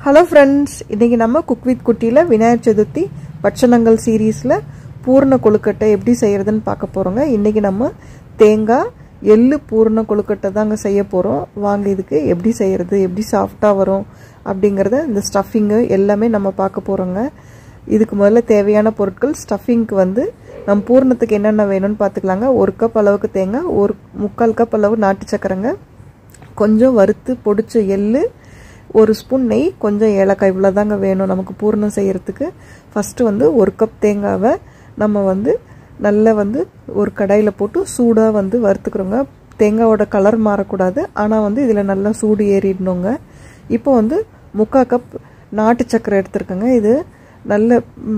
hello friends இன்றைக்கி நம்ம cook with குட்டியில் விநாயகர் சதுர்த்தி பட்சணங்கள் சீரீஸில் பூர்ண கொழுக்கட்டை எப்படி செய்கிறதுன்னு பார்க்க போகிறோங்க இன்றைக்கி நம்ம தேங்காய் எள்ளு பூர்ண கொழுக்கட்டை தாங்க செய்ய போகிறோம் வாங்க இதுக்கு எப்படி செய்கிறது எப்படி சாஃப்டாக வரும் அப்படிங்கிறத இந்த ஸ்டஃபிங்கு எல்லாமே நம்ம பார்க்க போகிறோங்க இதுக்கு முதல்ல தேவையான பொருட்கள் ஸ்டஃபிங்க்கு வந்து நம்ம பூர்ணத்துக்கு என்னென்ன வேணும்னு பார்த்துக்கலாங்க ஒரு கப் அளவுக்கு தேங்காய் ஒரு முக்கால் கப் அளவு நாட்டு சக்கரைங்க கொஞ்சம் வறுத்து பொடிச்ச எள்ளு ஒரு ஸ்பூன் நெய் கொஞ்சம் ஏலக்காய் இவ்வளோ தாங்க வேணும் நமக்கு பூர்ணம் செய்கிறதுக்கு ஃபஸ்ட்டு வந்து ஒரு கப் தேங்காவை நம்ம வந்து நல்லா வந்து ஒரு கடாயில் போட்டு சூடாக வந்து வறுத்துக்கிறோங்க தேங்காவோட கலர் மாறக்கூடாது ஆனால் வந்து இதில் நல்லா சூடு ஏறிடணுங்க இப்போ வந்து முக்கால் கப் நாட்டு சக்கரை எடுத்துருக்கேங்க இது நல்ல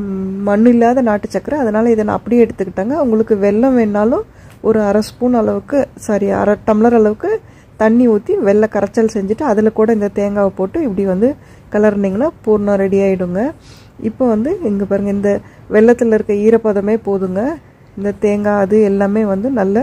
மண் இல்லாத நாட்டு சக்கரை அதனால் இதை நான் அப்படியே எடுத்துக்கிட்டேங்க உங்களுக்கு வெல்லம் வேணாலும் ஒரு அரை ஸ்பூன் அளவுக்கு சாரி அரை டம்ளர் அளவுக்கு தண்ணி ஊற்றி வெள்ளை கரைச்சல் செஞ்சுட்டு அதில் கூட இந்த தேங்காவை போட்டு இப்படி வந்து கலர்னிங்கன்னா பூர்ணம் ரெடி ஆகிடுங்க இப்போ வந்து இங்கே பாருங்கள் இந்த வெள்ளத்தில் இருக்க ஈரப்பதமே போதுங்க இந்த தேங்காய் அது எல்லாமே வந்து நல்ல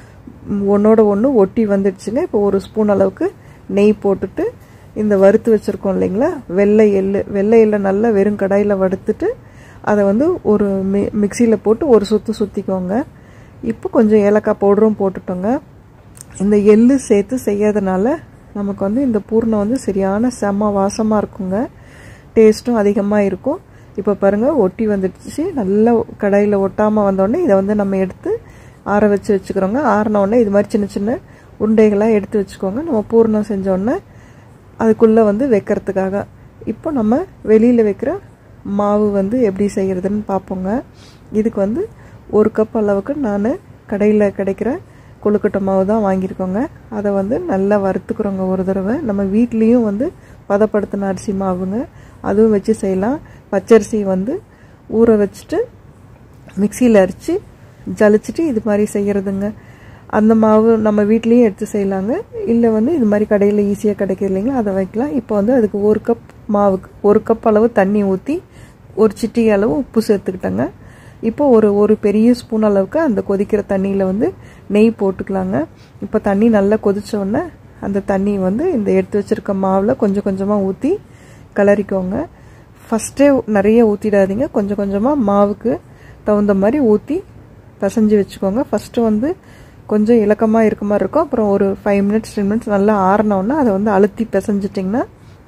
ஒன்றோட ஒன்று ஒட்டி வந்துடுச்சுங்க இப்போ ஒரு ஸ்பூன் அளவுக்கு நெய் போட்டுட்டு இந்த வறுத்து வச்சுருக்கோம் இல்லைங்களா வெள்ளை எள்ளு வெள்ளை எள்ளை நல்லா வெறும் கடாயில் வறுத்துட்டு அதை வந்து ஒரு மி மிக்சியில் போட்டு ஒரு சுற்று சுற்றிக்கோங்க இப்போ கொஞ்சம் ஏலக்காய் பவுடரும் போட்டுட்டோங்க இந்த எள்ளு சேர்த்து செய்யாதனால நமக்கு வந்து இந்த பூர்ணம் வந்து சரியான செம்ம வாசமாக இருக்குங்க டேஸ்ட்டும் அதிகமாக இருக்கும் இப்போ பாருங்கள் ஒட்டி வந்துடுச்சு நல்லா கடாயில் ஒட்டாமல் வந்தோடனே இதை வந்து நம்ம எடுத்து ஆற வச்சு வச்சுக்கிறோங்க ஆறினோடனே இது மாதிரி சின்ன சின்ன உருண்டைகளாக எடுத்து வச்சுக்கோங்க நம்ம பூர்ணம் செஞ்சோடனே அதுக்குள்ளே வந்து வைக்கிறதுக்காக இப்போ நம்ம வெளியில் வைக்கிற மாவு வந்து எப்படி செய்கிறதுன்னு பார்ப்போங்க இதுக்கு வந்து ஒரு கப் அளவுக்கு நான் கடையில் கிடைக்கிற கொழுக்கட்டை மாவு தான் வாங்கியிருக்கோங்க அதை வந்து நல்லா வறுத்துக்கிறோங்க ஒரு தடவை நம்ம வீட்லேயும் வந்து பதப்படுத்தின அரிசி மாவுங்க அதுவும் வச்சு செய்யலாம் பச்சரிசி வந்து ஊற வச்சுட்டு மிக்சியில் அரைச்சி ஜலிச்சுட்டு இது மாதிரி செய்கிறதுங்க அந்த மாவு நம்ம வீட்லேயும் எடுத்து செய்யலாங்க இல்லை வந்து இது மாதிரி கடையில் ஈஸியாக கிடைக்கிது இல்லைங்களா அதை வைக்கலாம் இப்போ வந்து அதுக்கு ஒரு கப் மாவுக்கு ஒரு கப் அளவு தண்ணி ஊற்றி ஒரு சிட்டி அளவு உப்பு சேர்த்துக்கிட்டேங்க இப்போ ஒரு ஒரு பெரிய ஸ்பூன் அளவுக்கு அந்த கொதிக்கிற தண்ணியில் வந்து நெய் போட்டுக்கலாங்க இப்போ தண்ணி நல்லா கொதித்தோடனே அந்த தண்ணி வந்து இந்த எடுத்து வச்சுருக்க மாவில் கொஞ்சம் கொஞ்சமாக ஊற்றி கிளறிக்கோங்க ஃபஸ்ட்டே நிறைய ஊற்றிடாதீங்க கொஞ்சம் கொஞ்சமாக மாவுக்கு தகுந்த மாதிரி ஊற்றி பிசைஞ்சு வச்சுக்கோங்க ஃபஸ்ட்டு வந்து கொஞ்சம் இலக்கமாக இருக்க மாதிரி இருக்கும் அப்புறம் ஒரு ஃபைவ் மினிட்ஸ் டென் மினிட்ஸ் நல்லா ஆறினோன்னா அதை வந்து அழுத்தி பிசைஞ்சிட்டிங்கன்னா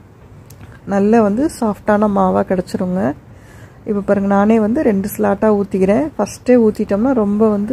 நல்லா வந்து சாஃப்டான மாவாக கிடச்சிருங்க இப்போ பாருங்கள் நானே வந்து ரெண்டு ஸ்லாட்டாக ஊற்றிக்கிறேன் ஃபஸ்ட்டே ஊற்றிட்டோம்னா ரொம்ப வந்து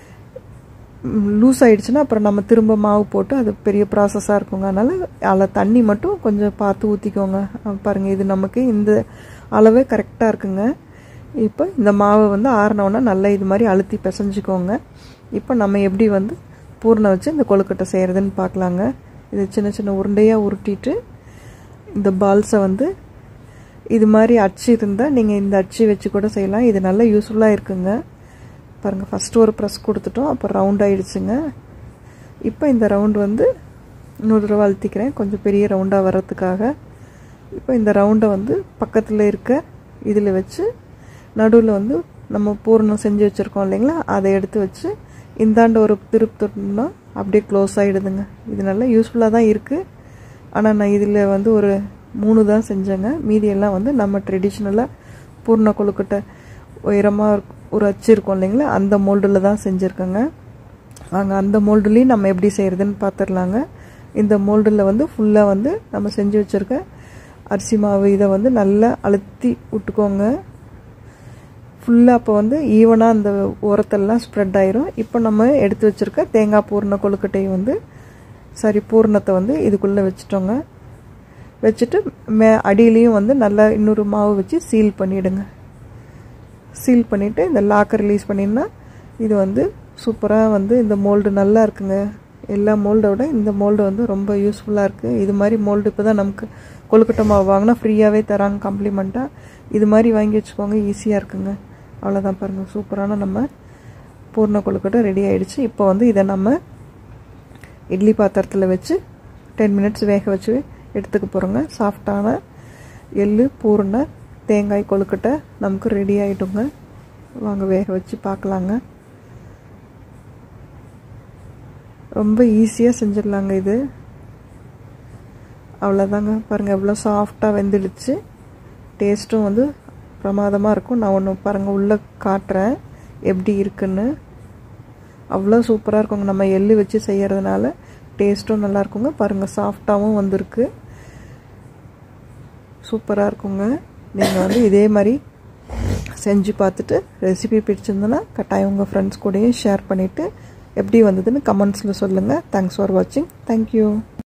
லூஸ் ஆகிடுச்சுன்னா அப்புறம் நம்ம திரும்ப மாவு போட்டு அது பெரிய ப்ராசஸாக இருக்குங்க அதனால் அதில் தண்ணி மட்டும் கொஞ்சம் பார்த்து ஊற்றிக்கோங்க பாருங்கள் இது நமக்கு இந்த அளவே கரெக்டாக இருக்குங்க இப்போ இந்த மாவை வந்து ஆறினோன்னா நல்லா இது மாதிரி அழுத்தி பிசைஞ்சிக்கோங்க இப்போ நம்ம எப்படி வந்து பூர்ணம் வச்சு இந்த கொழுக்கட்டை செய்கிறதுன்னு பார்க்கலாங்க இது சின்ன சின்ன உருண்டையாக உருட்டிட்டு இந்த பால்ஸை வந்து இது மாதிரி அச்சு இருந்தால் நீங்கள் இந்த அச்சு வச்சு கூட செய்யலாம் இது நல்லா யூஸ்ஃபுல்லாக இருக்குங்க பாருங்கள் ஃபஸ்ட்டு ஒரு ப்ரெஸ் கொடுத்துட்டோம் அப்போ ரவுண்ட் ஆகிடுச்சுங்க இப்போ இந்த ரவுண்டு வந்து இன்னொரு தடவை அழுத்திக்கிறேன் கொஞ்சம் பெரிய ரவுண்டாக வர்றதுக்காக இப்போ இந்த ரவுண்டை வந்து பக்கத்தில் இருக்க இதில் வச்சு நடுவில் வந்து நம்ம பூர்ணம் செஞ்சு வச்சுருக்கோம் இல்லைங்களா அதை எடுத்து வச்சு இந்தாண்ட ஒரு திருப்பு தொட்டோம்னா அப்படியே க்ளோஸ் ஆகிடுதுங்க இது நல்லா யூஸ்ஃபுல்லாக தான் இருக்குது ஆனால் நான் இதில் வந்து ஒரு மூணு தான் செஞ்சேங்க மீதியெல்லாம் வந்து நம்ம ட்ரெடிஷ்னலாக பூர்ண கொழுக்கட்டை உயரமாக ஒரு அச்சு இருக்கும் இல்லைங்களா அந்த மோல்டில் தான் செஞ்சுருக்கேங்க வாங்க அந்த மோல்டுலேயும் நம்ம எப்படி செய்கிறதுன்னு பார்த்துடலாங்க இந்த மோல்டில் வந்து ஃபுல்லாக வந்து நம்ம செஞ்சு வச்சுருக்க அரிசி மாவு இதை வந்து நல்லா அழுத்தி விட்டுக்கோங்க ஃபுல்லாக அப்போ வந்து ஈவனாக அந்த ஓரத்தெல்லாம் ஸ்ப்ரெட் ஆயிரும் இப்போ நம்ம எடுத்து வச்சுருக்க தேங்காய் பூர்ண கொழுக்கட்டையை வந்து சாரி பூர்ணத்தை வந்து இதுக்குள்ளே வச்சுட்டோங்க வச்சுட்டு மே அடியிலையும் வந்து நல்லா இன்னொரு மாவு வச்சு சீல் பண்ணிவிடுங்க சீல் பண்ணிவிட்டு இந்த லாக்கை ரிலீஸ் பண்ணினா இது வந்து சூப்பராக வந்து இந்த மோல்டு நல்லா இருக்குங்க எல்லா மோல்டை விட இந்த மோல்டு வந்து ரொம்ப யூஸ்ஃபுல்லாக இருக்குது இது மாதிரி மோல்டு இப்போ தான் நமக்கு கொழுக்கட்டை மாவு வாங்கினா ஃப்ரீயாகவே தராங்க காம்ப்ளிமெண்ட்டாக இது மாதிரி வாங்கி வச்சுக்கோங்க ஈஸியாக இருக்குங்க அவ்வளோதான் பாருங்கள் சூப்பரான நம்ம பூர்ண கொழுக்கட்டை ரெடி ஆகிடுச்சு இப்போ வந்து இதை நம்ம இட்லி பாத்திரத்தில் வச்சு டென் மினிட்ஸ் வேக வச்சு எடுத்துக்க போகிறோங்க சாஃப்டான எள்ளு பூர்ண தேங்காய் கொழுக்கட்டை நமக்கு ரெடி ஆகிட்டுங்க வாங்க வேக வச்சு பார்க்கலாங்க ரொம்ப ஈஸியாக செஞ்சிடலாங்க இது அவ்வளோதாங்க பாருங்கள் எவ்வளோ சாஃப்டாக வெந்துடுச்சு டேஸ்ட்டும் வந்து பிரமாதமாக இருக்கும் நான் ஒன்று பாருங்கள் உள்ளே காட்டுறேன் எப்படி இருக்குன்னு அவ்வளோ சூப்பராக இருக்குங்க நம்ம எள்ளு வச்சு செய்கிறதுனால டேஸ்ட்டும் நல்லா இருக்குங்க பாருங்கள் சாஃப்டாகவும் வந்திருக்கு சூப்பராக இருக்குங்க நீங்கள் வந்து இதே மாதிரி செஞ்சு பார்த்துட்டு ரெசிபி பிடிச்சிருந்தோன்னா கட்டாயம் உங்கள் ஃப்ரெண்ட்ஸ் கூடயும் ஷேர் பண்ணிவிட்டு எப்படி வந்ததுன்னு கமெண்ட்ஸில் சொல்லுங்கள் தேங்க்ஸ் ஃபார் வாட்சிங் தேங்க்யூ